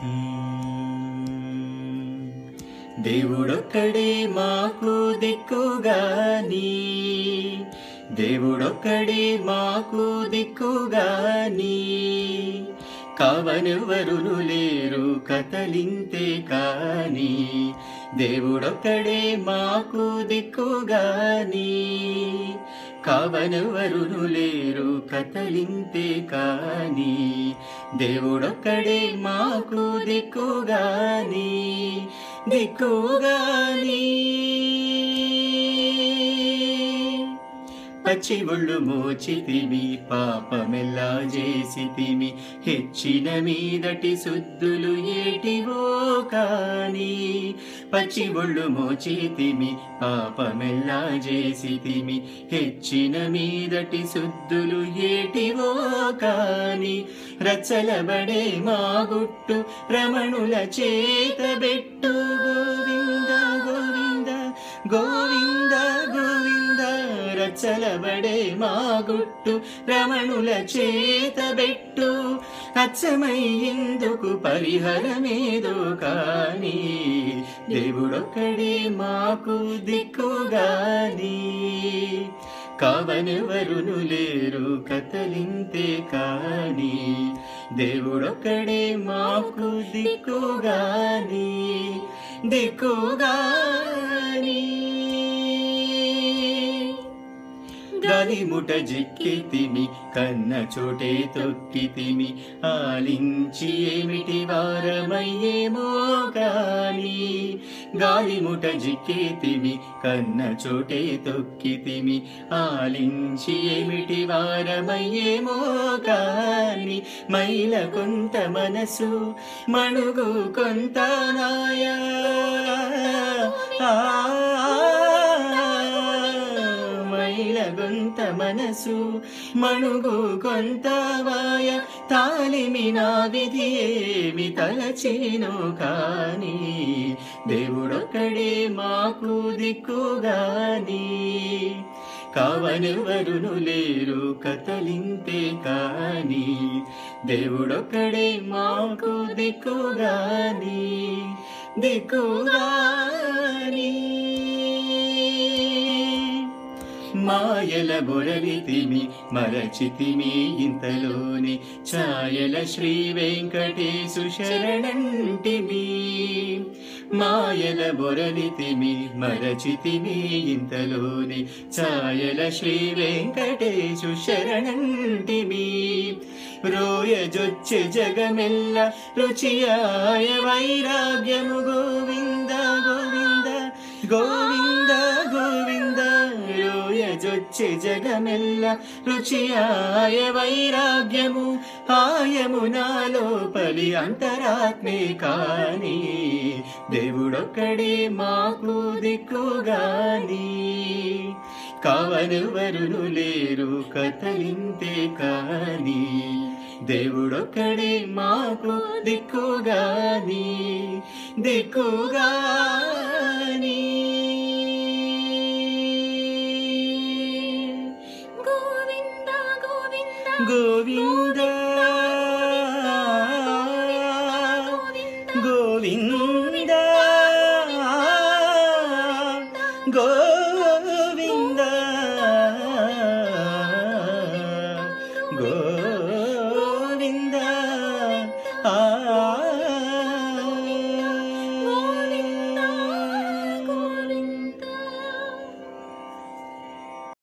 దేవుడొక్కడే మాకు దిక్కుగాని దేవుడొక్కడే మాకు దిక్కుగాని కావనెవరును లేరు కథలింతే కాని దేవుడొక్కడే మాకు దిక్కుగాని కావనెవరును లేరు కథలింతే కాని దేవుడొక్కడే మాకు దిక్కుగాని దిక్కుగాని పచ్చి ఒళ్ళు మోచితిమి పాపమెల్లా చేసితిమి హెచ్చిన మీదటి శుద్ధులు ఏటివో కాని పచ్చి ఒళ్ళు మోచితిమి పాపమెల్లా చేసితిమి హెచ్చిన మీదటి శుద్ధులు ఏటివో కాని రచ్చలబడే మా గుట్టు రమణుల చేత బెట్టు గోవింద గోవింద గోవింద గోవింద రచ్చలబడే మా గుట్టు రమణుల చేత బెట్టు అచ్చమై ఎందుకు పరిహరమేదో కాని దేవుడొక్కడే మాకు దిక్కుగాని కావనెవరును లేరు కథలింతే కాని దేవుడొక్కడే మాకు దిక్కుగాని దిక్కుగాని గాలిముట జిక్కితిమి కన్న చోటే తొక్కితిమి ఆలించి ఏమిటి వారమయ్యేమో గాని గాలిముట జిక్కితిమి కన్న చోటే తొక్కితిమి ఆలించి ఏమిటి వారమయ్యేమో కాని మైల కొంత మనసు మణుగు కొంత నాయా మైల గొంత మనసు మణుగు కొంత వాయ తాలిమి నా విధి ఏమి తలచేను కాని దేవుడొక్కడే మాకు దిక్కుగాని కావనెవరును లేరు కథలింతే కాని దేవుడొక్కడే మాకు దిక్కుగాని దిక్కుగాని మాయల బొరలితిమి మరచితిమి ఇంతలోని ఛాయల శ్రీ వెంకటేశు శరణంటిమి మాయల బొరలితిమి మరచితిమి ఇంతలోని ఛాయల శ్రీ వెంకటేశు శరణంటిమి రోయజొచ్చే జగమెల్ల రుచియాయ వైరాగ్యము గోవింద గోవింద గోవింద గోవింద రోయజొచ్చే జగమెల్ల రుచియాయ వైరాగ్యము ఆయము నాలోపలి అంతరాత్మే కాని దేవుడొక్కడే మాకు దిక్కుగాని కావనెవరును లేరు కథలింతే కాని దేవుడొక్కడే మాకు దిక్కుగాని దిక్కుగాని గోవింద గోవింద గోవింద